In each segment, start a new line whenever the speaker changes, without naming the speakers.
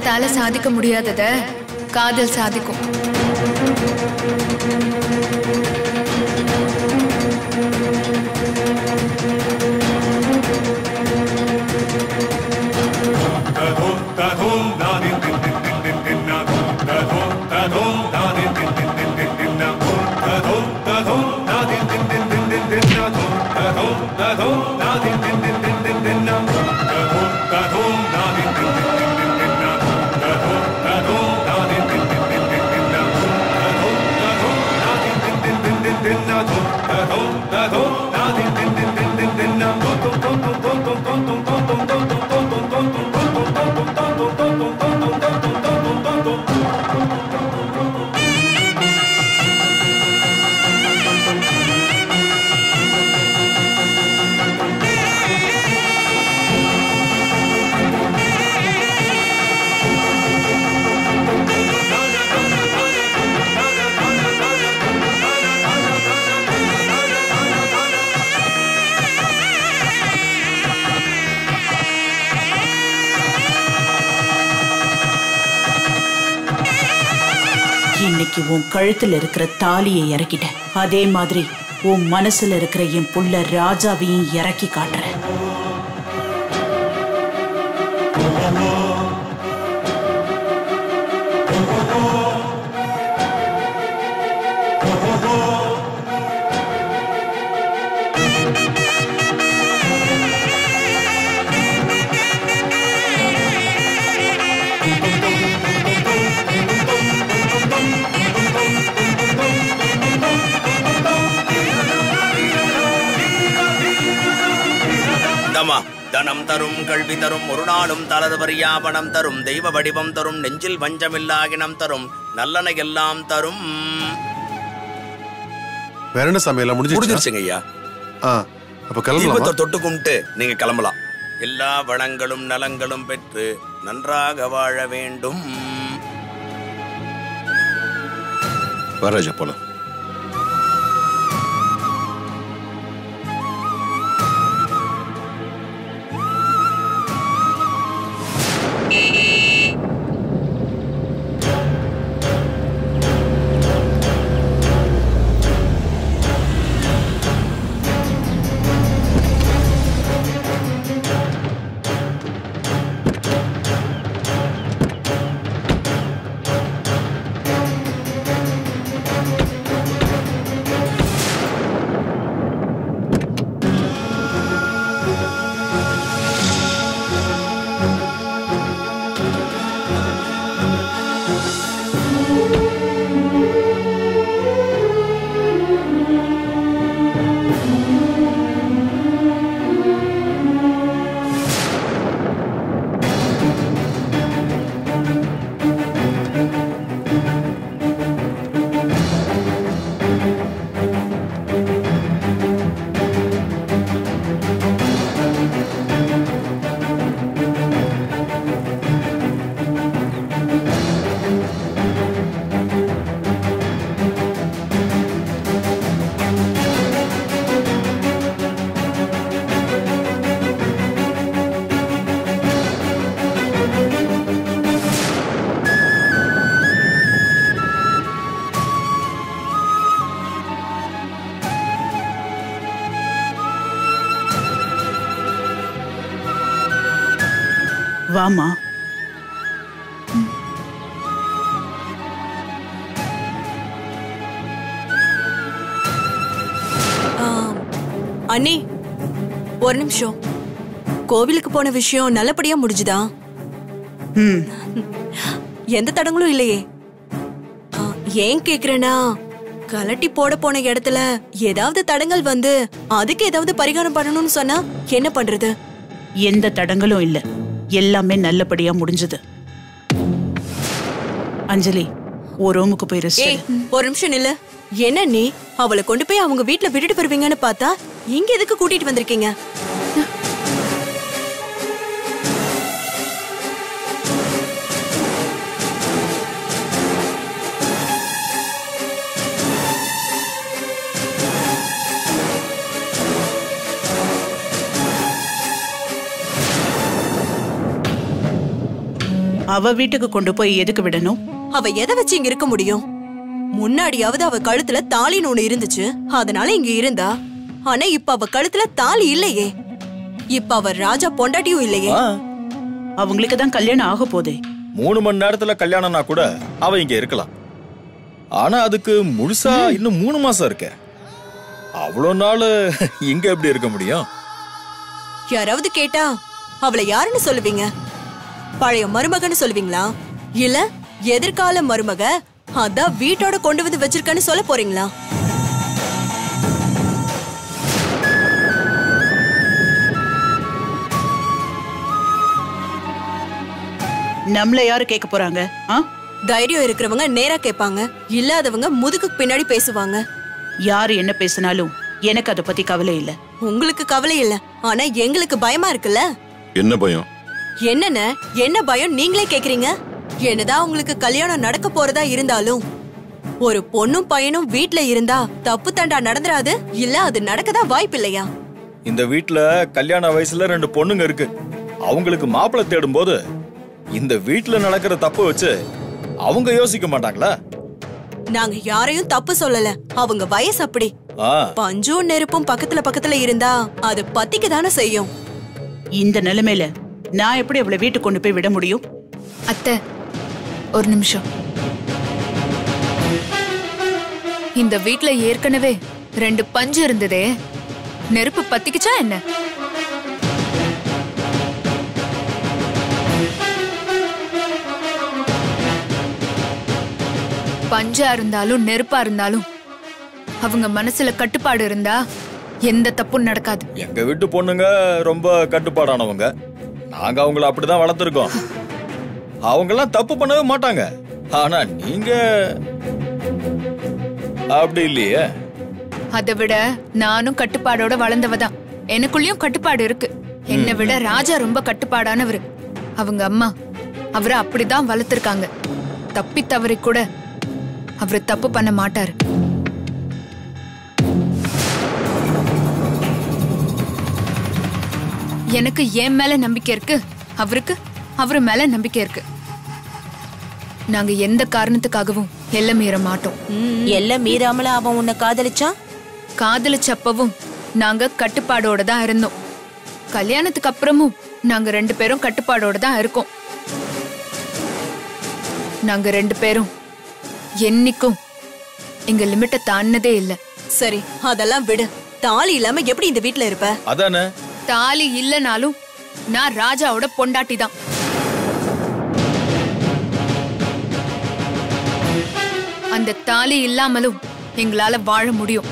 பணத்தால சாதிக்க முடியாதத காதல் சாதிக்கும்
இன்னைக்கு உன் கழுத்துல இருக்கிற தாலியை இறக்கிட்டேன் அதே மாதிரி உன் மனசுல இருக்கிற என் புள்ள ராஜாவையும் இறக்கி காட்டுறேன்
தமா தனம் தரும் கல்வி தரும் ஒரு நாளும் தலது பரியாபனம் தரும் தெய்வ வடிவம் தரும் நெஞ்சில் வஞ்சமில்லாகினம் தரும் நல்லன எல்லாம் தரும்
வேற என்ன சாமி எல்லாம் முடிஞ்சிருச்சா
முடிஞ்சிருச்சுங்க ஐயா
ஆ அப்ப கிளம்பலாமா
தீபத்தை தொட்டு கும்பிட்டு நீங்க கிளம்பலாம் எல்லா வளங்களும் நலங்களும் பெற்று நன்றாக வாழ வேண்டும்
வரராஜா போலாம்
வாமா
ஆ, அண்ணி ஒரு நிமிஷம் கோவிலுக்கு போன விஷயம் நல்லபடியா முடிஞ்சுதா
ம்
எந்த தடங்களும் இல்லையே ஆ, ஏன் கேக்குறேன்னா கலட்டி போட போன இடத்துல ஏதாவது தடங்கள் வந்து அதுக்கு ஏதாவது பரிகாரம் பண்ணணும்னு சொன்னா என்ன பண்றது
எந்த தடங்களும் இல்ல எல்லாமே நல்லபடியா முடிஞ்சது அஞ்சலி ஒரு ரூமுக்கு போய் ரெஸ்ட்
ஏய் ஒரு நிமிஷம் நில்லு என்ன நீ அவளை கொண்டு போய் அவங்க வீட்ல விட்டுட்டு வருவீங்கன்னு பார்த்தா இங்க எதுக்கு கூட்டிட்டு வந்திருக்கீங்க
அவ வீட்டுக்கு கொண்டு போய் எதுக்கு விடணும்
அவ எதை வச்சு இங்க இருக்க முடியும் முன்னாடியாவது அவ கழுத்துல தாலின்னு ஒண்ணு இருந்துச்சு அதனால இங்க இருந்தா ஆனா இப்ப அவ கழுத்துல தாலி இல்லையே இப்ப அவ ராஜா பொண்டாட்டியும் இல்லையே
ஆ,
அவங்களுக்கு தான் கல்யாணம் ஆக போதே
மூணு மணி நேரத்துல கல்யாணம்னா கூட அவ இங்க இருக்கலாம் ஆனா அதுக்கு முழுசா இன்னும் மூணு மாசம் இருக்க அவ்வளோ நாள் இங்க எப்படி இருக்க முடியும்
யாராவது கேட்டா அவளை யாருன்னு சொல்லுவீங்க பழைய மருமகன்னு சொல்லுவீங்களா இல்ல எதிர்கால மருமக அதான் வீட்டோட கொண்டு வந்து வச்சிருக்கன்னு சொல்ல போறீங்களா
நம்மள யாரு கேட்க போறாங்க ஆ
தைரியம் இருக்கிறவங்க நேரா கேட்பாங்க இல்லாதவங்க முதுகுக்கு பின்னாடி பேசுவாங்க
யாரு என்ன பேசினாலும் எனக்கு அதை பத்தி கவலை இல்ல
உங்களுக்கு கவலை இல்ல ஆனா எங்களுக்கு பயமா இருக்குல்ல
என்ன பயம்
என்னென்ன என்ன பயம் நீங்களே கேக்குறீங்க என்னதான் உங்களுக்கு கல்யாணம் நடக்க போறதா இருந்தாலும் ஒரு பொண்ணும் பையனும் வீட்ல இருந்தா தப்பு தண்டா நடந்துராது இல்ல அது நடக்கதான் வாய்ப்பு இல்லையா
இந்த வீட்ல கல்யாண வயசுல ரெண்டு பொண்ணுங்க இருக்கு அவங்களுக்கு மாப்பிள்ளை தேடும்போது இந்த வீட்ல நடக்கிற தப்பு வச்சு அவங்க யோசிக்க மாட்டாங்களா
நாங்க யாரையும் தப்பு சொல்லல அவங்க வயசு அப்படி
ஆ
பஞ்சும் நெருப்பும் பக்கத்துல பக்கத்துல இருந்தா அது பத்திக்கு தானே செய்யும்
இந்த நிலைமையில நான் எப்படி அவளை வீட்டுக்கு கொண்டு போய் விட முடியும்
அத்தை ஒரு நிமிஷம் இந்த வீட்ல ஏற்கனவே ரெண்டு பஞ்சு இருந்ததே நெருப்பு பத்திக்குச்சா என்ன பஞ்சா இருந்தாலும் நெருப்பா இருந்தாலும் அவங்க மனசுல கட்டுப்பாடு இருந்தா எந்த தப்பும் நடக்காது
எங்க வீட்டு பொண்ணுங்க ரொம்ப கட்டுப்பாடானவங்க நாங்க அவங்கள அப்படிதான் வளர்த்துருக்கோம் அவங்கெல்லாம் தப்பு பண்ணவே மாட்டாங்க ஆனா நீங்க அப்படி இல்லையே
அதை விட நானும் கட்டுப்பாடோட வளர்ந்தவ தான் எனக்குள்ளயும் கட்டுப்பாடு இருக்கு என்னை விட ராஜா ரொம்ப கட்டுப்பாடானவர் அவங்க அம்மா அவரை அப்படிதான் வளர்த்திருக்காங்க தப்பி தவறி கூட அவர் தப்பு பண்ண மாட்டாரு எனக்கு என் மேல நம்பிக்கை இருக்கு அவருக்கு அவர் மேல நம்பிக்கை இருக்கு நாங்க எந்த காரணத்துக்காகவும் எல்லை மீற மாட்டோம்
எல்லாம் மீறாமல அவன் உன்னை காதலிச்சான்
காதலிச்சப்பவும் நாங்க கட்டுப்பாடோட தான் இருந்தோம் கல்யாணத்துக்கு அப்புறமும் நாங்க ரெண்டு பேரும் கட்டுப்பாடோட தான் இருக்கோம் நாங்க ரெண்டு பேரும் என்னைக்கும் எங்க லிமிட்டை தாண்டினதே இல்ல
சரி அதெல்லாம் விடு தாலி இல்லாம எப்படி இந்த வீட்ல இருப்ப
அதானே
தாலி இல்லனாலும் நான் ராஜாவோட பொண்டாட்டி தான் அந்த தாலி இல்லாமலும் எங்களால வாழ முடியும்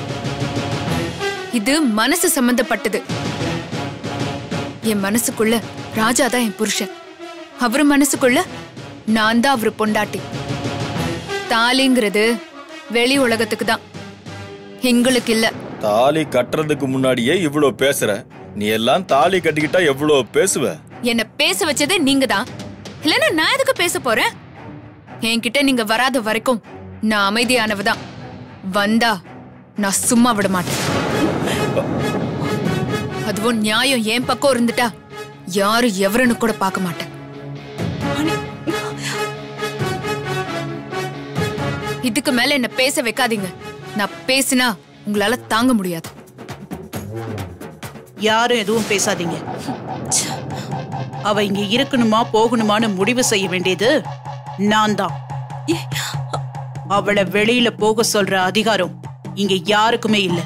இது மனசு சம்பந்தப்பட்டது என் மனசுக்குள்ள ராஜா தான் என் புருஷன் அவர் மனசுக்குள்ள நான் தான் அவர் பொண்டாட்டி தாலிங்கிறது வெளி உலகத்துக்கு தான் எங்களுக்கு இல்ல
தாலி கட்டுறதுக்கு முன்னாடியே இவ்ளோ பேசுற நீ எல்லாம் தாலி கட்டிக்கிட்டா எவ்வளோ பேசுவ
என்ன பேச வச்சதே நீங்க தான் இல்லைன்னா நான் எதுக்கு பேச போறேன் என்கிட்ட நீங்க வராத வரைக்கும் நான் அமைதியானவ தான் வந்தா நான் சும்மா விட மாட்டேன் அதுவும் நியாயம் என் பக்கம் இருந்துட்டா யாரு எவருன்னு கூட பார்க்க மாட்டேன் இதுக்கு மேல என்ன பேச வைக்காதீங்க நான் பேசினா உங்களால தாங்க முடியாது
யாரும் எதுவும் பேசாதீங்க அவ இங்க இருக்கணுமா போகணுமான்னு முடிவு செய்ய வேண்டியது நான் தான் அவளை வெளியில போக சொல்ற அதிகாரம் இங்க யாருக்குமே இல்ல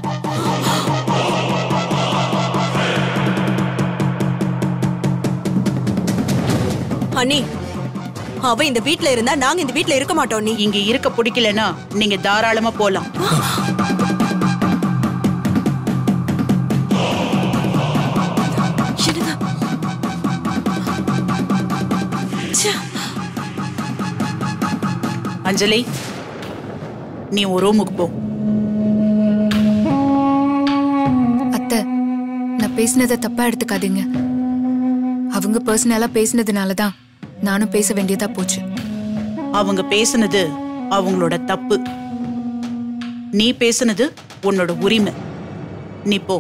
அண்ணி அவ இந்த வீட்ல இருந்தா நாங்க இந்த வீட்ல இருக்க மாட்டோம் நீ
இங்க இருக்க பிடிக்கலனா நீங்க தாராளமா போலாம் அஞ்சலி நீ ஒரு ரூமுக்கு போ
அத்தை நான் பேசினதை தப்பா எடுத்துக்காதீங்க அவங்க பர்சனலா பேசினதுனால தான் நானும் பேச வேண்டியதா போச்சு
அவங்க பேசுனது அவங்களோட தப்பு நீ பேசுனது உன்னோட உரிமை நீ போ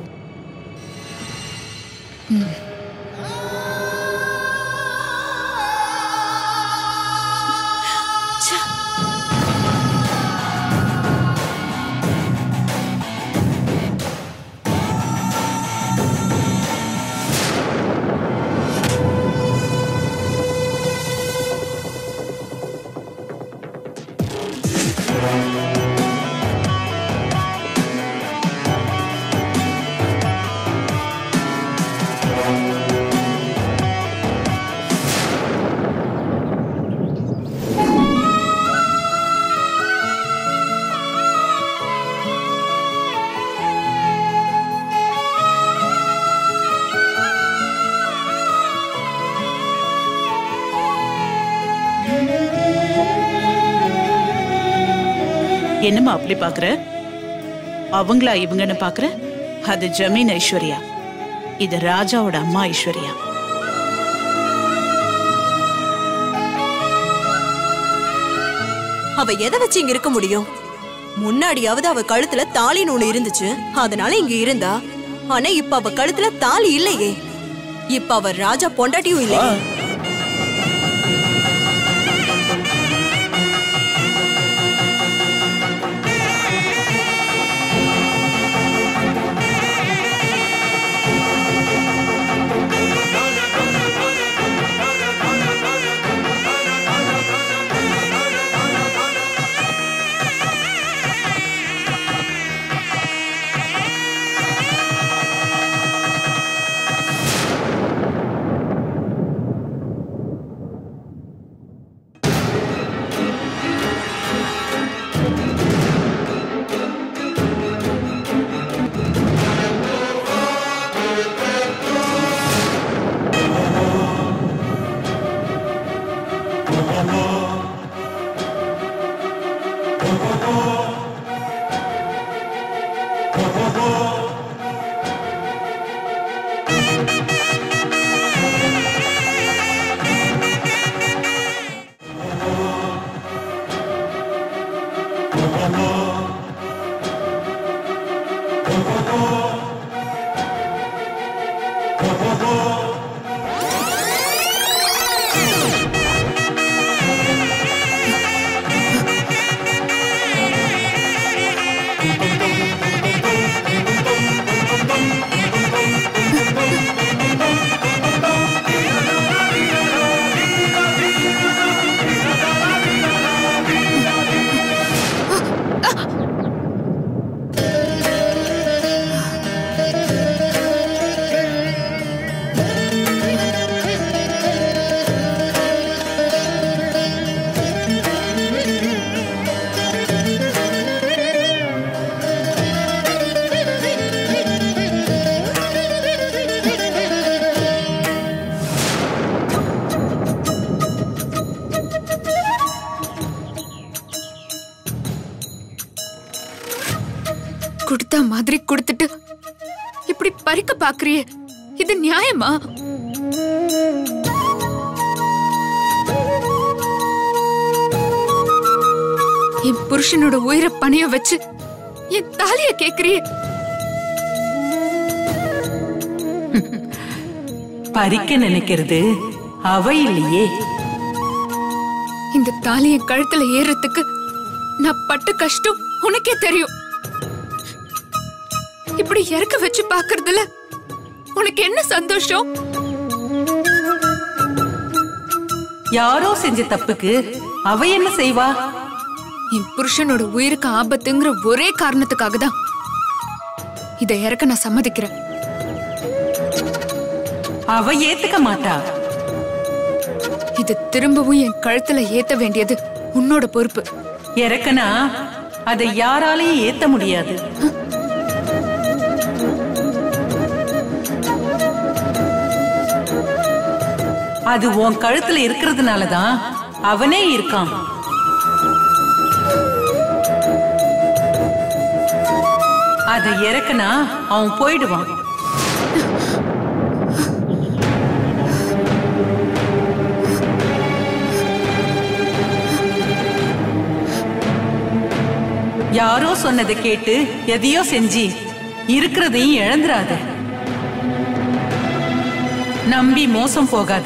என்னம்மா அப்படி பாக்குற அவங்களா இவங்கன்னு பாக்குற அது ஜமீன் ஐஸ்வர்யா இது ராஜாவோட அம்மா ஐஸ்வர்யா
அவ எதை வச்சு இங்க இருக்க முடியும் முன்னாடியாவது அவ கழுத்துல தாலி ஒண்ணு இருந்துச்சு அதனால இங்க இருந்தா ஆனா இப்ப அவ கழுத்துல தாலி இல்லையே இப்ப அவ ராஜா பொண்டாட்டியும் இல்லையே
கொடுத்த மாதிரி கொடுத்துட்டு இப்படி பறிக்க பாக்குறியே இது நியாயமா என் புருஷனோட உயிரை பணிய வச்சு என் தாலிய கேக்குறியே
பறிக்க நினைக்கிறது அவ இல்லையே
இந்த தாலி என் கழுத்துல ஏறதுக்கு நான் பட்ட கஷ்டம் உனக்கே தெரியும் இப்படி இறக்க வச்சு பாக்குறதுல உனக்கு என்ன சந்தோஷம்
யாரோ செஞ்ச தப்புக்கு அவ என்ன செய்வா
என் புருஷனோட உயிருக்கு ஆபத்துங்கிற ஒரே காரணத்துக்காக தான் இதை இறக்க நான் சம்மதிக்கிறேன்
அவ ஏத்துக்க மாட்டா
இது திரும்பவும் என் கழுத்துல ஏத்த வேண்டியது உன்னோட பொறுப்பு
இறக்கனா அதை யாராலையும் ஏத்த முடியாது அது உன் கழுத்துல இருக்கிறதுனால தான் அவனே இருக்கான் அதை இறக்கனா அவன் போயிடுவான் யாரோ சொன்னதை கேட்டு எதையோ செஞ்சு இருக்கிறதையும் இழந்துராத நம்பி மோசம் போகாத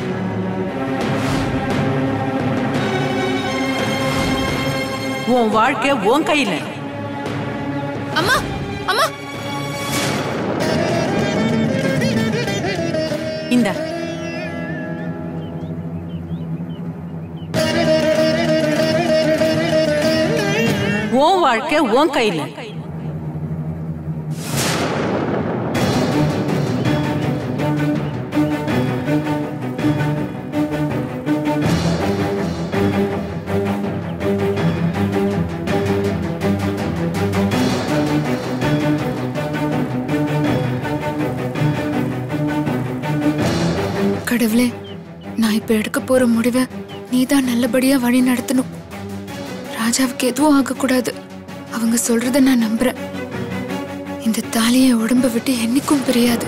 உன் வாழ்க்கை உன் கையில
அம்மா அம்மா
இந்த உன் வாழ்க்கை உன் கையில
கடவுளே நான் இப்ப எடுக்க போற முடிவை நீதான் நல்லபடியா வழி நடத்தணும் ராஜாவுக்கு எதுவும் ஆகக்கூடாது அவங்க சொல்றத நான் நம்புறேன் இந்த தாலியை என் உடம்ப விட்டு என்னைக்கும் பிரியாது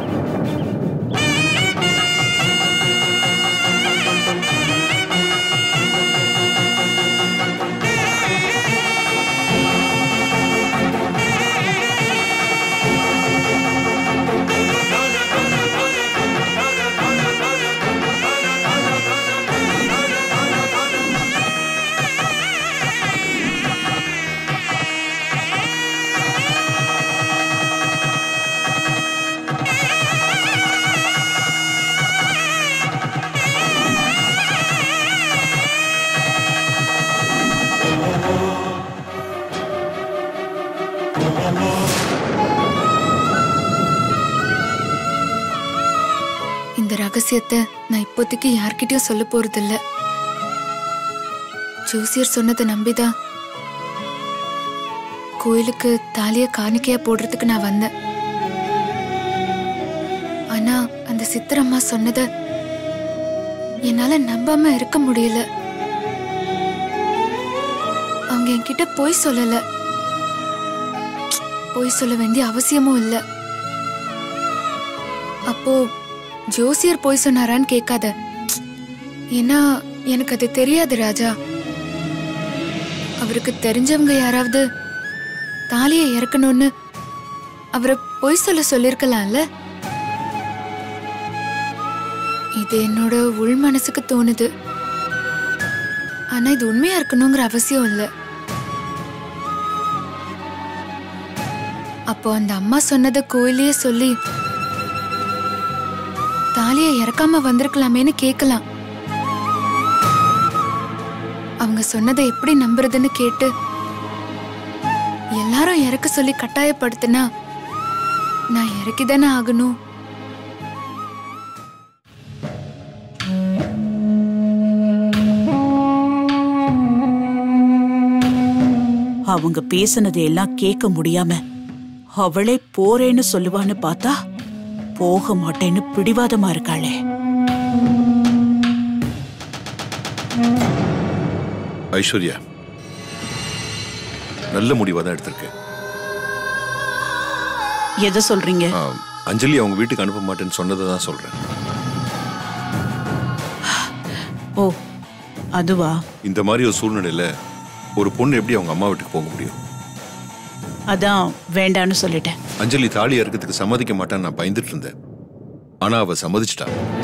இந்த ரகசியத்தை நான் இப்போதைக்கு யார்கிட்டயும் சொல்ல போறதில்ல ஜோசியர் சொன்னதை நம்பிதான் கோயிலுக்கு தாலிய காணிக்கையா போடுறதுக்கு நான் வந்தேன் ஆனா அந்த சித்தரம்மா சொன்னத என்னால நம்பாம இருக்க முடியல அவங்க என்கிட்ட பொய் சொல்லல பொய் சொல்ல வேண்டிய அவசியமும் இல்ல அப்போ ஜோசியர் பொய் சொன்னாரான்னு கேட்காத ஏன்னா எனக்கு அது தெரியாது ராஜா அவருக்கு தெரிஞ்சவங்க யாராவது தாலியை இறக்கணும்னு அவரை பொய் சொல்ல சொல்லிருக்கலாம்ல இது என்னோட உள் மனசுக்கு தோணுது ஆனா இது உண்மையா இருக்கணுங்கிற அவசியம் இல்ல அப்போ அந்த அம்மா சொன்னதை கோயிலையே சொல்லி தாலியை இறக்காம வந்திருக்கலாமேன்னு கேட்கலாம் அவங்க சொன்னதை எப்படி நம்புறதுன்னு கேட்டு எல்லாரும் இறக்க சொல்லி கட்டாயப்படுத்தினா நான் இறக்கிதானே ஆகணும்
அவங்க பேசுனதை எல்லாம் கேட்க முடியாம அவளே போறேன்னு சொல்லுவான்னு பார்த்தா போக மாட்டேன்னு பிடிவாதமா இருக்காளே
ஐஸ்வர்யா நல்ல முடிவாக தான் எடுத்திருக்கு
எதை சொல்றீங்க
ஆ, அஞ்சலி அவங்க வீட்டுக்கு அனுப்ப மாட்டேன்னு சொன்னதை தான் சொல்றேன்
ஓ அதுவா
இந்த மாதிரி ஒரு சூழ்நிலையில ஒரு பொண்ணு எப்படி அவங்க அம்மா வீட்டுக்கு போக முடியும்
அதான் வேண்டான்னு சொல்லிட்டேன்
அஞ்சலி தாலி அறுக்கிறதுக்கு சம்மதிக்க மாட்டான்னு நான் பயந்துட்டு இருந்தேன் ஆனா அவ சம்மதிச்சிட்டா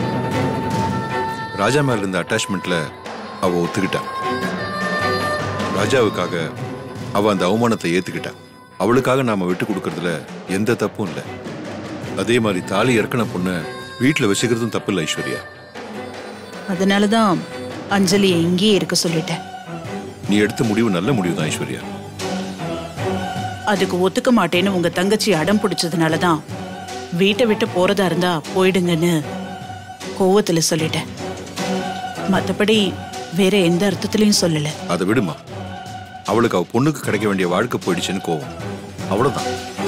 ராஜா மேல இருந்த அட்டாச்மெண்ட்ல அவ ஒத்துக்கிட்டா ராஜாவுக்காக அவ அந்த அவமானத்தை ஏத்துக்கிட்டா அவளுக்காக நாம விட்டு கொடுக்கறதுல எந்த தப்பும் இல்லை அதே மாதிரி தாலி இறக்கின பொண்ணை வீட்டுல வச்சுக்கிறதும் தப்பு இல்லை ஐஸ்வர்யா
அதனாலதான் அஞ்சலியை இங்கேயே இருக்க சொல்லிட்டேன்
நீ எடுத்த முடிவு நல்ல முடிவு தான் ஐஸ்வர்யா
அதுக்கு ஒத்துக்க மாட்டேன்னு உங்க தங்கச்சி அடம் பிடிச்சதுனாலதான் வீட்டை விட்டு போறதா இருந்தா போயிடுங்கன்னு கோவத்துல சொல்லிட்டேன் மத்தபடி வேற எந்த அர்த்தத்திலையும் சொல்லல
அதை விடுமா அவளுக்கு அவ பொண்ணுக்கு கிடைக்க வேண்டிய வாழ்க்கை போயிடுச்சுன்னு கோவம் அவ்வளவுதான்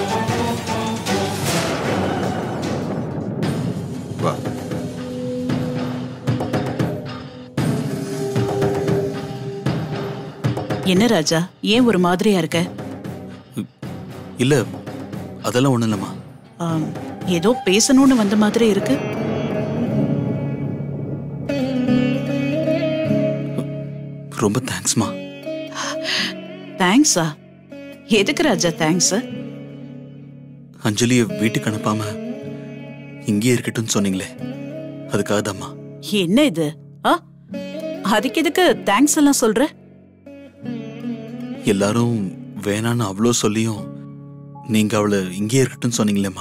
வா
என்ன ராஜா ஏன் ஒரு மாதிரியா இருக்க
இல்ல அதெல்லாம் ஒண்ணும் இல்லம்மா
ஆம், ஏதோ பேசணும்னு வந்த மாதிரி இருக்கு
ரொம்ப தேங்க்ஸ்மா
தேங்க்ஸா எதுக்கு ராஜா தேங்க்ஸ்
அஞ்சலியை வீட்டுக்கு அனுப்பாம இங்கேயே இருக்கட்டும்னு சொன்னீங்களே அதுக்காக தாம்மா
என்ன இது ஆ அதுக்கு எதுக்கு தேங்க்ஸ் எல்லாம் சொல்ற
எல்லாரும் வேணான்னு அவ்வளோ சொல்லியும் நீங்க அவளை இங்கேயே இருக்கட்டும்னு சொன்னீங்களேம்மா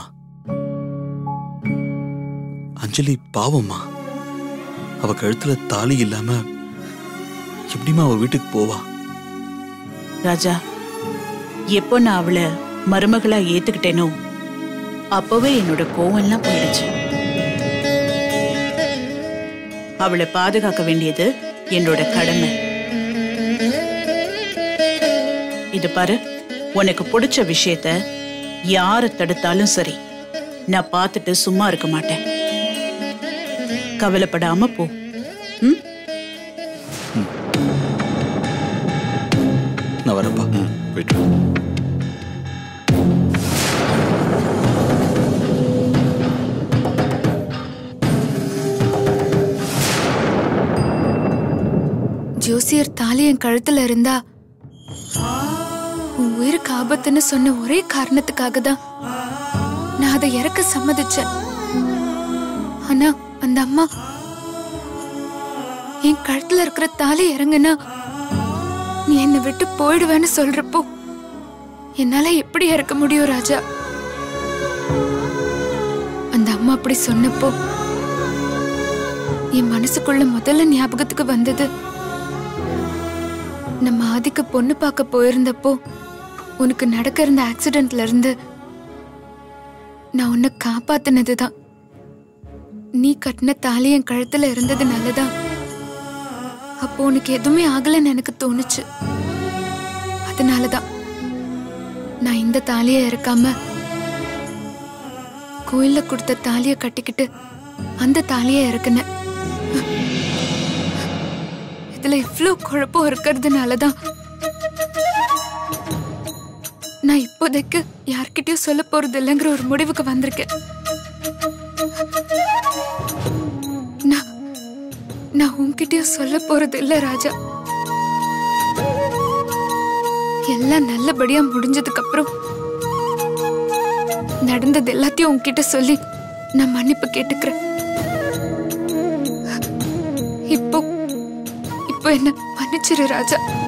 அஞ்சலி பாவம்மா அவ கழுத்துல தாலி இல்லாம எப்படிம்மா அவ வீட்டுக்கு போவா
ராஜா எப்போ நான் அவளை மருமகளா ஏத்துக்கிட்டேனோ அப்பவே என்னோட கோவம் எல்லாம் போயிடுச்சு அவளை பாதுகாக்க வேண்டியது என்னோட கடமை இது பாரு உனக்கு பிடிச்ச விஷயத்த யாரை தடுத்தாலும் சரி நான் பார்த்துட்டு சும்மா இருக்க மாட்டேன் கவலைப்படாம போ ம்
நான் வரப்பா
போயிட்டு வா.
ஜோசியர் தாலி என் கழுத்துல இருந்தா உன் உயிருக்கு ஆபத்துன்னு சொன்ன ஒரே காரணத்துக்காக தான் நான் அதை இறக்க சம்மதிச்சேன் ஆனா அந்த அம்மா என் கழுத்துல இருக்கிற தாலி இறங்குனா நீ என்னை விட்டு போயிடுவேன்னு சொல்றப்போ என்னால எப்படி இறக்க முடியும் ராஜா அந்த அம்மா அப்படி சொன்னப்போ என் மனசுக்குள்ள முதல்ல ஞாபகத்துக்கு வந்தது நம்ம ஆதிக்க பொண்ணு பார்க்க போயிருந்தப்போ உனக்கு நடக்க இருந்த ஆக்சிடென்ட்ல இருந்து நான் உன்னை காப்பாத்தினதுதான் நீ கட்டின தாலி என் கழுத்துல இருந்தது நல்லதா அப்போ உனக்கு எதுவுமே ஆகலைன்னு எனக்கு தோணுச்சு அதனாலதான் நான் இந்த தாலியை இறக்காம கோயில்ல கொடுத்த தாலியை கட்டிக்கிட்டு அந்த தாலியை இறக்குனேன் இதுல இவ்ளோ குழப்பம் இருக்கிறதுனாலதான் நான் இப்போதைக்கு யார்கிட்டயும் சொல்ல போறது இல்லைங்கிற ஒரு முடிவுக்கு வந்திருக்கேன் நான் நான் உன்கிட்டயும் சொல்ல போறது இல்ல ராஜா எல்லாம் நல்லபடியா முடிஞ்சதுக்கு அப்புறம் நடந்தது எல்லாத்தையும் உன்கிட்ட சொல்லி நான் மன்னிப்பு கேட்டுக்கிறேன் இப்போ இப்போ என்ன மன்னிச்சிரு ராஜா